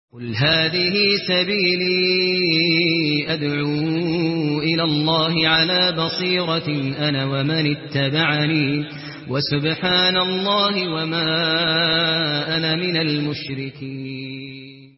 قل هذه سبيلي أدعو إلى الله على بصيرة أنا ومن اتبعني وسبحان الله وما أنا من المشركين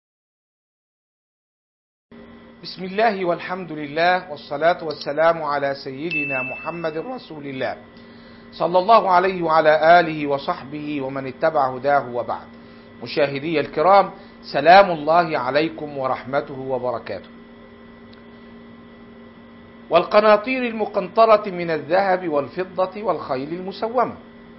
بسم الله والحمد لله والصلاة والسلام على سيدنا محمد رسول الله صلى الله عليه وعلى آله وصحبه ومن اتبع هداه وبعد مشاهدي الكرام سلام الله عليكم ورحمته وبركاته والقناطير المقنطرة من الذهب والفضة والخيل المسومة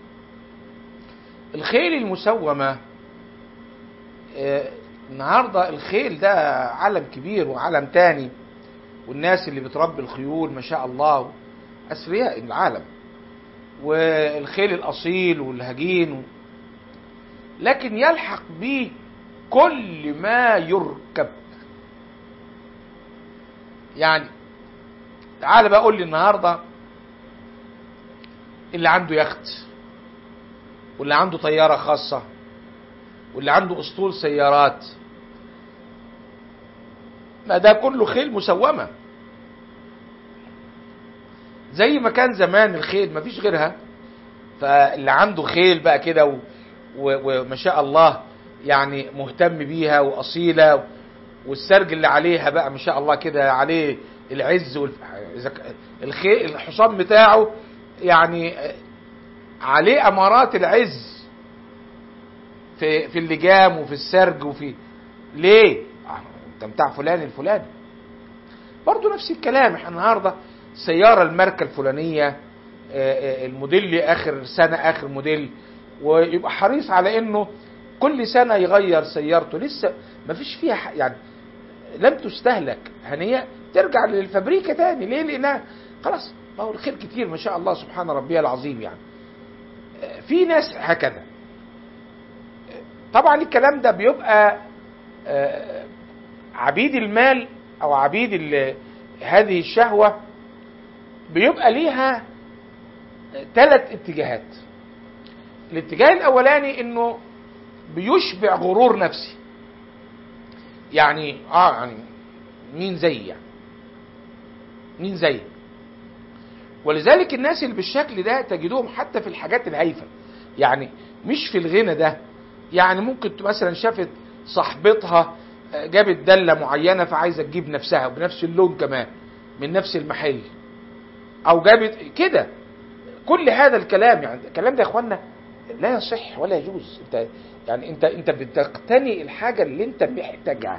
الخيل المسومة آه، النهاردة الخيل ده عالم كبير وعالم تاني والناس اللي بتربي الخيول ما شاء الله أثرياء العالم والخيل الأصيل والهجين و... لكن يلحق به كل ما يركب يعني تعال بقى قول لي النهارده اللي عنده يخت واللي عنده طياره خاصه واللي عنده اسطول سيارات ما ده كله خيل مسومه زي ما كان زمان الخيل ما فيش غيرها فاللي عنده خيل بقى كده و- و- وما شاء الله يعني مهتم بيها واصيله والسرج اللي عليها بقى ما شاء الله كده عليه العز والف... إذا ك- الخيل الحصان بتاعه يعني عليه امارات العز في في اللجام وفي السرج وفي ليه؟ آه، انت بتاع فلان الفلاني برضه نفس الكلام احنا النهارده سياره الماركه الفلانيه آه، آه، الموديل اخر سنه اخر موديل ويبقى حريص على انه كل سنه يغير سيارته لسه ما فيش فيها ح- يعني لم تستهلك هنيه ترجع للفابريكا تاني ليه لانها خلاص ما هو الخير كتير ما شاء الله سبحان ربي العظيم يعني آه، في ناس هكذا آه، طبعا الكلام ده بيبقى آه، عبيد المال او عبيد ال- هذه الشهوه بيبقى ليها ثلاث اتجاهات الاتجاه الاولاني انه بيشبع غرور نفسي يعني اه يعني مين زي يعني مين زي ولذلك الناس اللي بالشكل ده تجدهم حتى في الحاجات الهايفه يعني مش في الغنى ده يعني ممكن مثلا شافت صاحبتها آه، جابت دله معينه فعايزه تجيب نفسها بنفس اللون كمان من نفس المحل او جابت كده كل هذا الكلام يعني الكلام ده يا اخوانا لا يصح ولا يجوز انت يعني انت انت بتقتني الحاجه اللي انت محتاجها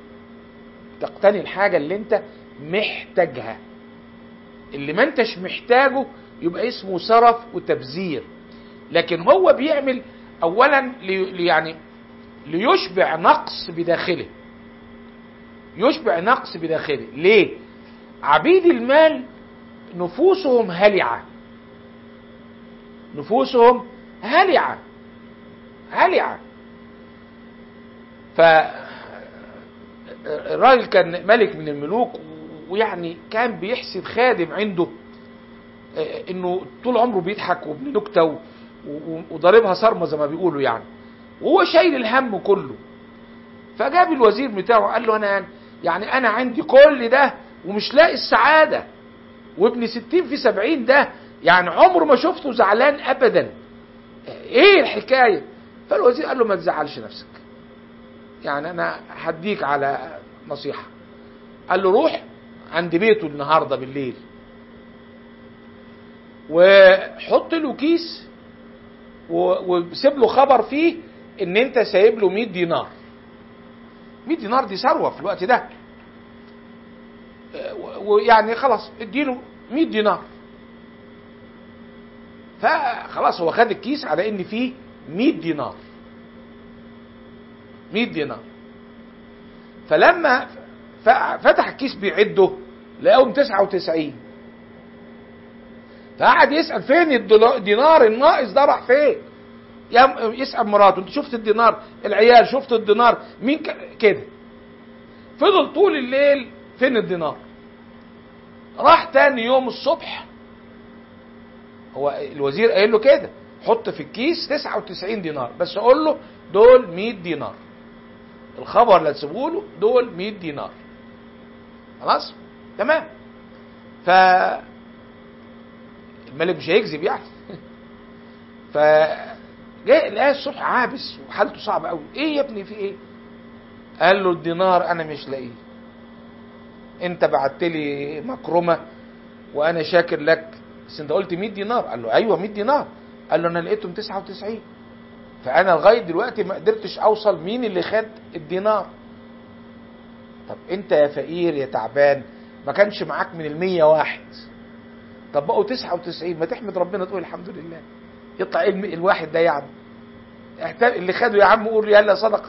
تقتني الحاجه اللي انت محتاجها اللي ما انتش محتاجه يبقى اسمه سرف وتبذير لكن هو بيعمل اولا لي لي- يعني ليشبع نقص بداخله يشبع نقص بداخله ليه عبيد المال نفوسهم هلعه نفوسهم هلعه هلعه ف الراجل كان ملك من الملوك ويعني كان بيحسد خادم عنده آه، انه طول عمره بيضحك وابن نكته و- و- وضاربها صرمه زي ما بيقولوا يعني وهو شايل الهم كله فجاب الوزير بتاعه قال له انا يعني انا عندي كل ده ومش لاقي السعاده وابن ستين في سبعين ده يعني عمره ما شفته زعلان ابدا ايه الحكايه فالوزير قال له ما تزعلش نفسك يعني انا هديك على نصيحه قال له روح عند بيته النهارده بالليل وحط له كيس و- وسيب له خبر فيه ان انت سايب له 100 دينار 100 دينار دي ثروه في الوقت ده و- ويعني خلاص اديله 100 دينار فخلاص هو خد الكيس على ان فيه 100 دينار 100 دينار فلما ف- فتح الكيس بيعده لقاهم 99 فقعد يسال فين الدولار- الدينار الناقص ده راح فين يم- يسال مراته انت شفت الدينار العيال شفت الدينار مين ك- كده فضل طول الليل فين الدينار راح تاني يوم الصبح هو الوزير قايل له كده حط في الكيس 99 دينار بس اقول له دول 100 دينار الخبر اللي هتسيبه له دول 100 دينار خلاص تمام ف الملك مش هيكذب يعني ف جاء لقاه الصبح عابس وحالته صعبه قوي ايه يا ابني في ايه قال له الدينار انا مش لاقيه انت بعت لي مكرمه وانا شاكر لك بس انت قلت 100 دينار قال له ايوه 100 دينار قال له انا لقيتهم 99 فانا لغايه دلوقتي ما قدرتش اوصل مين اللي خد الدينار طب انت يا فقير يا تعبان ما كانش معاك من المية واحد طب بقوا 99 ما تحمد ربنا تقول الحمد لله يطلع ايه الم- الواحد ده يعني احت- اللي خده يا عم قول يلا صدقه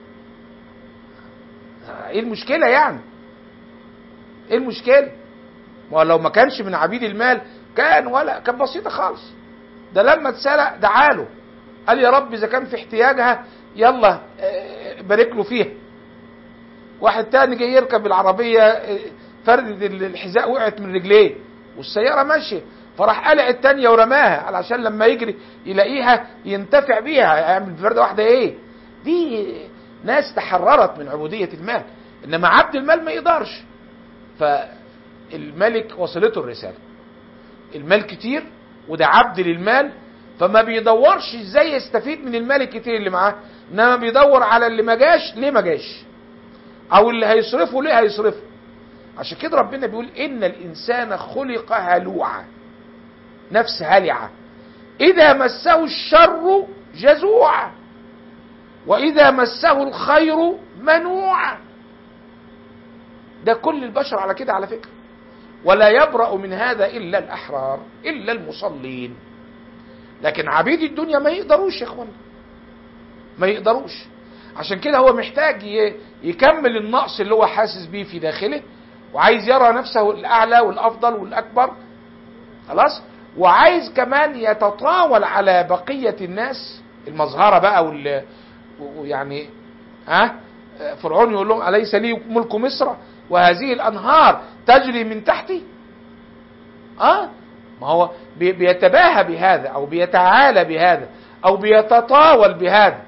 ايه المشكله يعني ايه المشكله ما هو لو ما كانش من عبيد المال كان ولا كان بسيطه خالص ده لما اتسرق دعاله قال يا رب اذا كان في احتياجها يلا اه، بارك له فيها واحد تاني جاي يركب العربيه اه، فردة الحذاء وقعت من رجليه والسياره ماشيه فراح قلع التانية ورماها علشان لما يجري يلاقيها ينتفع بيها يعمل فردة واحدة ايه دي ناس تحررت من عبودية المال انما عبد المال ما يقدرش فالملك وصلته الرسالة المال كتير وده عبد للمال فما بيدورش ازاي يستفيد من المال الكتير اللي معاه انما بيدور على اللي ما جاش ليه ما جاش او اللي هيصرفه ليه هيصرفه عشان كده ربنا بيقول ان الانسان خلق هلوعا نفس هلعة اذا مسه الشر جزوعا واذا مسه الخير منوعا ده كل البشر على كده على فكرة ولا يبرأ من هذا إلا الأحرار إلا المصلين لكن عبيد الدنيا ما يقدروش يا اخوانا ما يقدروش عشان كده هو محتاج ي- يكمل النقص اللي هو حاسس بيه في داخله وعايز يرى نفسه الأعلى والأفضل والأكبر خلاص وعايز كمان يتطاول على بقية الناس المظهرة بقى وال ويعني ها فرعون يقول لهم أليس لي ملك مصر وهذه الأنهار تجري من تحتي اه ما هو بي- بيتباهى بهذا او بيتعالى بهذا او بيتطاول بهذا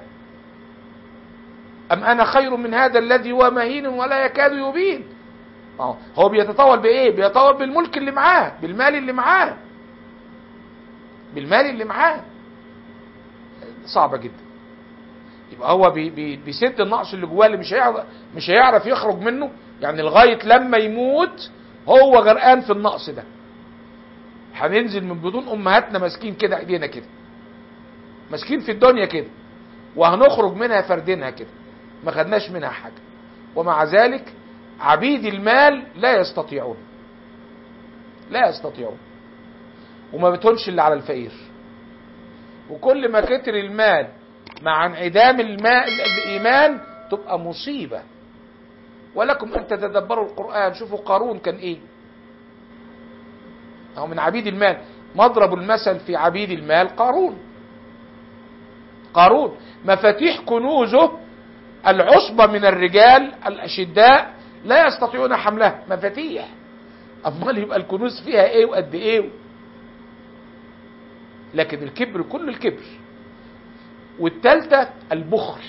ام انا خير من هذا الذي هو مهين ولا يكاد يبين ما هو- هو بيتطاول بايه بيتطاول بالملك اللي معاه بالمال اللي معاه بالمال اللي معاه صعبه جدا يبقى هو بي بي بيسد النقص اللي جواه اللي مش هيعرف مش هيعرف يخرج منه يعني لغايه لما يموت هو غرقان في النقص ده هننزل من بدون امهاتنا ماسكين كده ايدينا كده ماسكين في الدنيا كده وهنخرج منها فردينها كده ما خدناش منها حاجه ومع ذلك عبيد المال لا يستطيعون لا يستطيعون وما بتهونش الا على الفقير وكل ما كتر المال مع انعدام الماء الايمان تبقى مصيبه ولكم ان تتدبروا القران شوفوا قارون كان ايه أو من عبيد المال مضرب المثل في عبيد المال قارون قارون مفاتيح كنوزه العصبة من الرجال الأشداء لا يستطيعون حملها مفاتيح أمال يبقى الكنوز فيها إيه وقد إيه لكن الكبر كل الكبر والتالتة البخل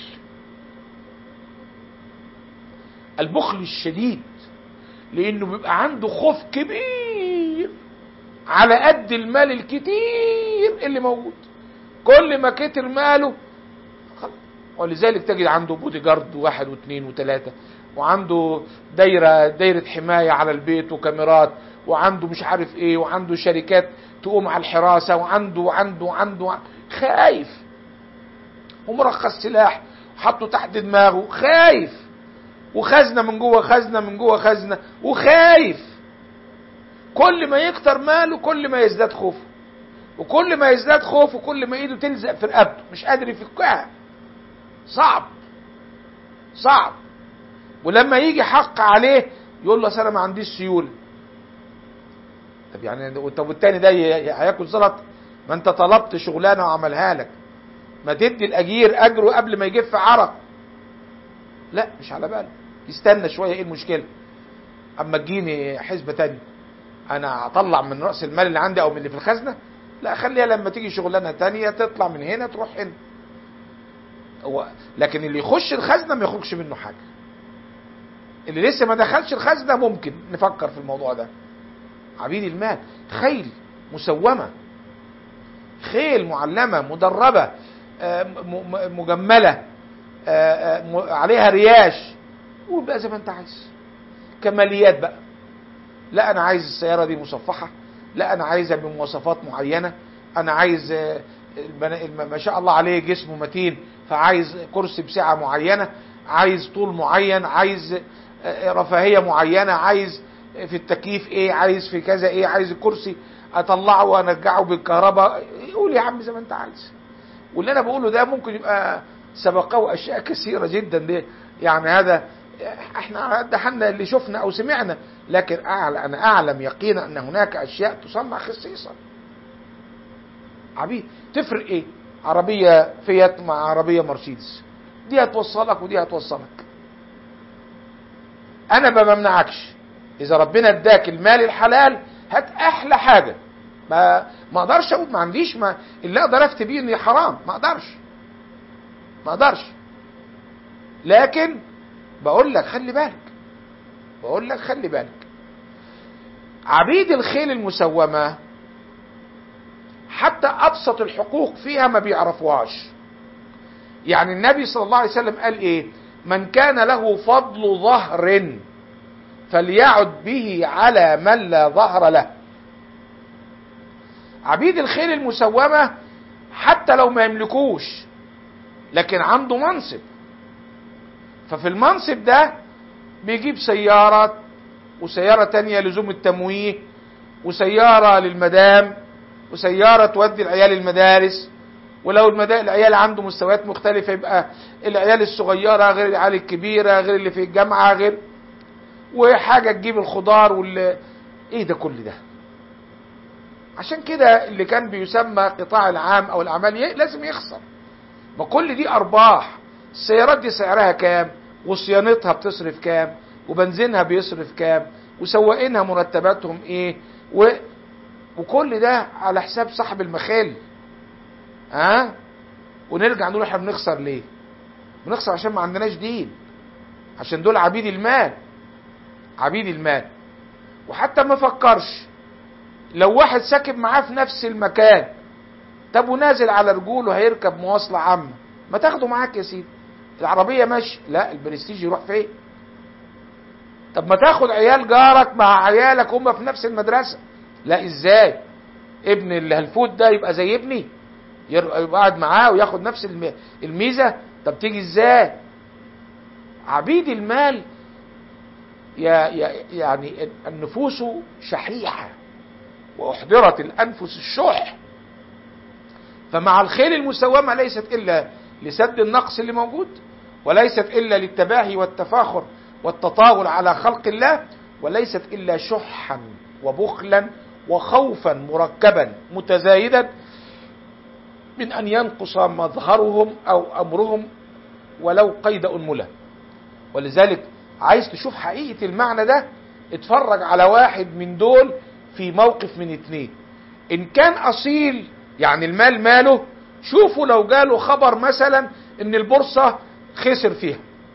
البخل الشديد لأنه بيبقى عنده خوف كبير على قد المال الكتير اللي موجود كل ما كتر ماله خلاص. ولذلك تجد عنده بودي جارد واحد واثنين وثلاثة وعنده دايرة دايرة حماية على البيت وكاميرات وعنده مش عارف ايه وعنده شركات تقوم على الحراسة وعنده وعنده وعنده خايف ومرخص سلاح حطه تحت دماغه خايف وخزنة من جوه خزنة من جوه خزنة وخايف كل ما يكتر ماله كل ما يزداد خوفه وكل ما يزداد خوفه كل ما ايده تلزق في رقبته مش قادر يفكها صعب صعب ولما يجي حق عليه يقول له أصل انا ما عنديش سيوله طب يعني طب والتاني ده ي- هياكل زلط ما انت طلبت شغلانه وعملها لك ما تدي الاجير اجره قبل ما يجف عرق لا مش على باله يستنى شويه ايه المشكله اما تجيني حسبه تانية انا اطلع من راس المال اللي عندي او من اللي في الخزنه لا خليها لما تيجي شغلانه تانية تطلع من هنا تروح هنا هو لكن اللي يخش الخزنه ما يخرجش منه حاجه اللي لسه ما دخلش الخزنه ممكن نفكر في الموضوع ده عبيد المال خيل مسومه خيل معلمه مدربه آه، م- م- مجمله آه، آه، م- عليها رياش قول بقى زي ما انت عايز كماليات بقى لا انا عايز السياره دي مصفحه لا انا عايزها بمواصفات معينه انا عايز آه، البنا- الم- ما شاء الله عليه جسمه متين فعايز كرسي بسعه معينه عايز طول معين عايز آه، رفاهيه معينه عايز في التكييف ايه عايز في كذا ايه عايز الكرسي اطلعه وانرجعه بالكهرباء قول يا عم زي ما انت عايز واللي انا بقوله ده ممكن يبقى سبقه اشياء كثيره جدا دي يعني هذا احنا على قد حالنا اللي شفنا او سمعنا لكن أعلى انا اعلم يقينا ان هناك اشياء تصنع خصيصا عبيد تفرق ايه عربيه فيات مع عربيه مرسيدس دي هتوصلك ودي هتوصلك انا ما بمنعكش اذا ربنا اداك المال الحلال هات احلى حاجه ما ما اقدرش اقول ما عنديش ما اللي اقدر افتي بيه اني حرام ما اقدرش ما اقدرش لكن بقول لك خلي بالك بقول لك خلي بالك عبيد الخيل المسومه حتى ابسط الحقوق فيها ما بيعرفوهاش يعني النبي صلى الله عليه وسلم قال ايه من كان له فضل ظهر فليعد به على من لا ظهر له عبيد الخيل المسومة حتى لو ما يملكوش لكن عنده منصب ففي المنصب ده بيجيب سيارة وسيارة تانية لزوم التمويه وسيارة للمدام وسيارة تودي العيال المدارس ولو المدا... العيال عنده مستويات مختلفة يبقى العيال الصغيرة غير العيال الكبيرة غير اللي في الجامعة غير وحاجة تجيب الخضار وال ايه ده كل ده عشان كده اللي كان بيسمى قطاع العام او الاعمال ي- لازم يخسر ما كل دي ارباح السيارات دي سعرها كام وصيانتها بتصرف كام وبنزينها بيصرف كام وسواقينها مرتباتهم ايه و... وكل ده على حساب صاحب المخال ها ونرجع نقول احنا بنخسر ليه بنخسر عشان ما عندناش دين عشان دول عبيد المال عبيد المال وحتى ما فكرش لو واحد ساكب معاه في نفس المكان طب ونازل على رجوله هيركب مواصلة عامة ما تاخده معاك يا سيدي العربية ماشي لا البرستيج يروح فين طب ما تاخد عيال جارك مع عيالك هم في نفس المدرسة لا ازاي ابن الهلفوت ده يبقى زي ابني ير- يبقى قاعد معاه وياخد نفس الم- الميزة طب تيجي ازاي عبيد المال يا يا يعني النفوس شحيحة وأحضرت الأنفس الشح فمع الخيل المسومة ليست إلا لسد النقص اللي موجود وليست إلا للتباهي والتفاخر والتطاول على خلق الله وليست إلا شحا وبخلا وخوفا مركبا متزايدا من أن ينقص مظهرهم أو أمرهم ولو قيد أنملة ولذلك عايز تشوف حقيقة المعنى ده اتفرج على واحد من دول في موقف من اتنين ان كان اصيل يعني المال ماله شوفوا لو جاله خبر مثلا ان البورصة خسر فيها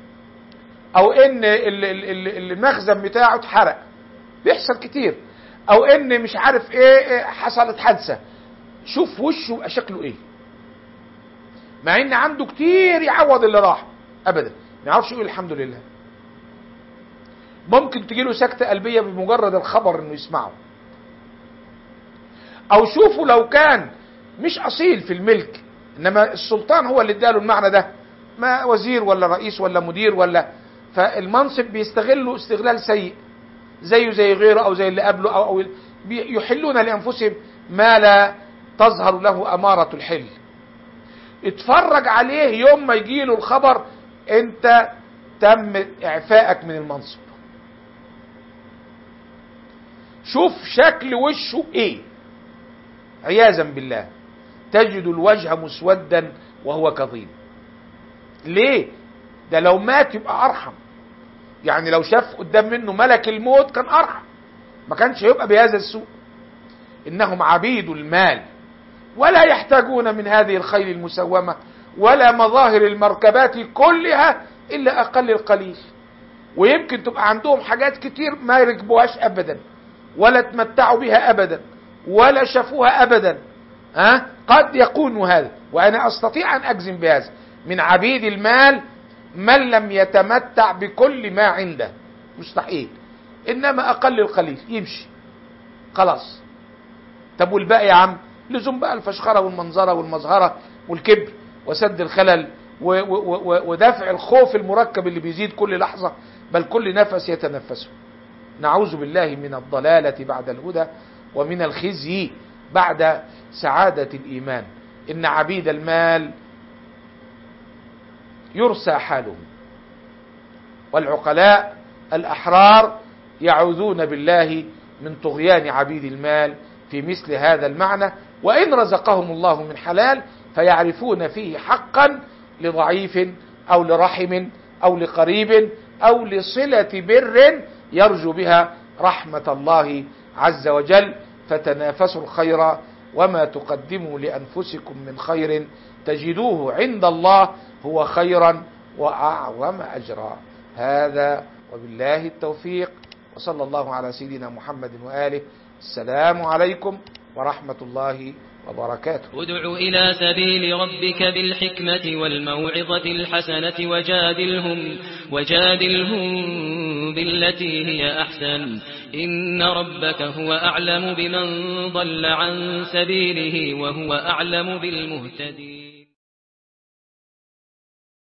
او ان ال- ال- ال- المخزن بتاعه اتحرق بيحصل كتير او ان مش عارف ايه إيه حصلت حادثة شوف وشه يبقى شكله ايه مع ان عنده كتير يعوض اللي راح ابدا ما يعرفش يقول الحمد لله ممكن تجيله سكتة قلبية بمجرد الخبر انه يسمعه او شوفوا لو كان مش اصيل في الملك انما السلطان هو اللي اداله المعنى ده ما وزير ولا رئيس ولا مدير ولا فالمنصب بيستغله استغلال سيء زيه زي غيره او زي اللي قبله او, أو بي- يحلون لانفسهم ما لا تظهر له امارة الحل اتفرج عليه يوم ما يجيله الخبر انت تم اعفائك من المنصب شوف شكل وشه ايه عياذا بالله تجد الوجه مسودا وهو كظيم ليه ده لو مات يبقى ارحم يعني لو شاف قدام منه ملك الموت كان ارحم ما كانش هيبقى بهذا السوء انهم عبيد المال ولا يحتاجون من هذه الخيل المسومه ولا مظاهر المركبات كلها إلا أقل القليل ويمكن تبقى عندهم حاجات كتير ما يركبوهاش أبدا ولا تمتعوا بها أبدا ولا شافوها أبدا ها قد يكون هذا وأنا أستطيع أن أجزم بهذا من عبيد المال من لم يتمتع بكل ما عنده مستحيل إنما أقل القليل يمشي خلاص طب والباقي يا عم لزوم بقى الفشخره والمنظره والمظهره والكبر وسد الخلل و- و- و- ودفع الخوف المركب اللي بيزيد كل لحظه بل كل نفس يتنفسه نعوذ بالله من الضلاله بعد الهدى ومن الخزي بعد سعاده الايمان ان عبيد المال يرسى حالهم والعقلاء الأحرار يعوذون بالله من طغيان عبيد المال في مثل هذا المعنى وإن رزقهم الله من حلال فيعرفون فيه حقا لضعيف أو لرحم أو لقريب أو لصلة بر يرجو بها رحمة الله عز وجل فتنافسوا الخير وما تقدموا لأنفسكم من خير تجدوه عند الله هو خيرا وأعظم أجرا هذا وبالله التوفيق وصلى الله على سيدنا محمد وآله السلام عليكم ورحمة الله وبركاته ادع إلى سبيل ربك بالحكمة والموعظة الحسنة وجادلهم وجادلهم بالتي هي أحسن إن ربك هو أعلم بمن ضل عن سبيله وهو أعلم بالمهتدين